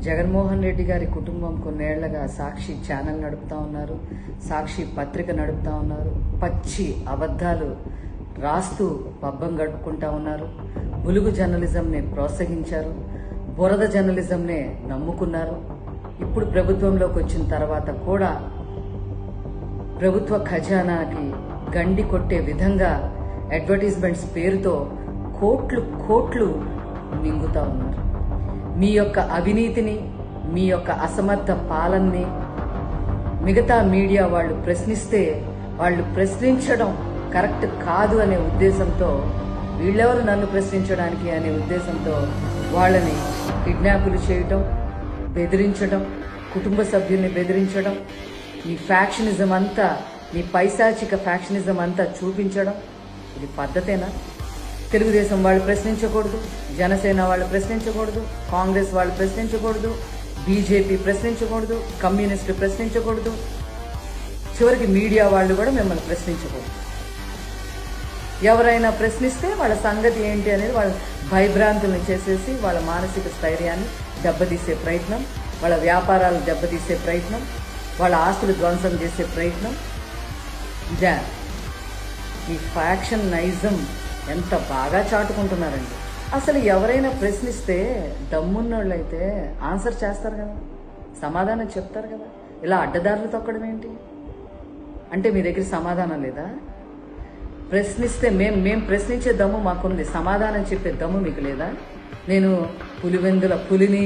జగన్మోహన్ రెడ్డి గారి కుటుంబం కొన్నేళ్లగా సాక్షి ఛానల్ నడుపుతా ఉన్నారు సాక్షి పత్రిక నడుపుతా ఉన్నారు పచ్చి అబద్ధాలు రాస్తూ పబ్బం గడుపుకుంటా ఉన్నారు బులుగు జర్నలిజంని ప్రోత్సహించారు బురద జర్నలిజంనే నమ్ముకున్నారు ఇప్పుడు ప్రభుత్వంలోకి వచ్చిన తర్వాత కూడా ప్రభుత్వ ఖజానాకి గండి కొట్టే విధంగా అడ్వర్టైజ్మెంట్స్ పేరుతో కోట్లు కోట్లు మింగుతా ఉన్నారు మీ యొక్క అవినీతిని మీ యొక్క అసమర్థ పాలనని మిగతా మీడియా వాళ్ళు ప్రశ్నిస్తే వాళ్ళు ప్రశ్నించడం కరెక్ట్ కాదు అనే ఉద్దేశంతో వీళ్ళెవరు నన్ను ప్రశ్నించడానికి అనే ఉద్దేశంతో వాళ్ళని కిడ్నాపులు చేయటం బెదిరించడం కుటుంబ సభ్యుల్ని బెదిరించడం మీ ఫ్యాక్షనిజం అంతా మీ పైశాచిక ఫ్యాక్షనిజం అంతా చూపించడం ఇది పద్ధతేనా తెలుగుదేశం వాళ్ళు ప్రశ్నించకూడదు జనసేన వాళ్ళు ప్రశ్నించకూడదు కాంగ్రెస్ వాళ్ళు ప్రశ్నించకూడదు బీజేపీ ప్రశ్నించకూడదు కమ్యూనిస్టులు ప్రశ్నించకూడదు చివరికి మీడియా వాళ్ళు కూడా మిమ్మల్ని ప్రశ్నించకూడదు ఎవరైనా ప్రశ్నిస్తే వాళ్ళ సంగతి ఏంటి అనేది వాళ్ళ భయభ్రాంతులను చేసేసి వాళ్ళ మానసిక స్థైర్యాన్ని దెబ్బతీసే ప్రయత్నం వాళ్ళ వ్యాపారాలు దెబ్బతీసే ప్రయత్నం వాళ్ళ ఆస్తులు ధ్వంసం చేసే ప్రయత్నం ఇదే ఈ ఫ్యాక్షన్ నైజం ఎంత బాగా చాటుకుంటున్నారండి అసలు ఎవరైనా ప్రశ్నిస్తే దమ్మున్నోళ్ళైతే ఆన్సర్ చేస్తారు కదా సమాధానం చెప్తారు కదా ఇలా అడ్డదారులు తొక్కడం ఏంటి అంటే మీ దగ్గర సమాధానం లేదా ప్రశ్నిస్తే మేం మేం ప్రశ్నించే దమ్ము మాకుంది సమాధానం చెప్పే దమ్ము మీకు లేదా నేను పులివెందుల పులిని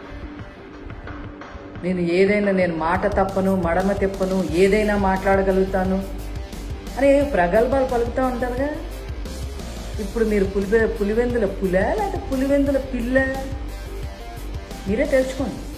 నేను ఏదైనా నేను మాట తప్పను మడమ తెప్పను ఏదైనా మాట్లాడగలుగుతాను అని ప్రగల్భాలు పలుకుతూ ఉంటారుగా ఇప్పుడు మీరు పులివె పులివెందుల పుల లేకపోతే పులివెందుల పిల్ల మీరే తెలుసుకోండి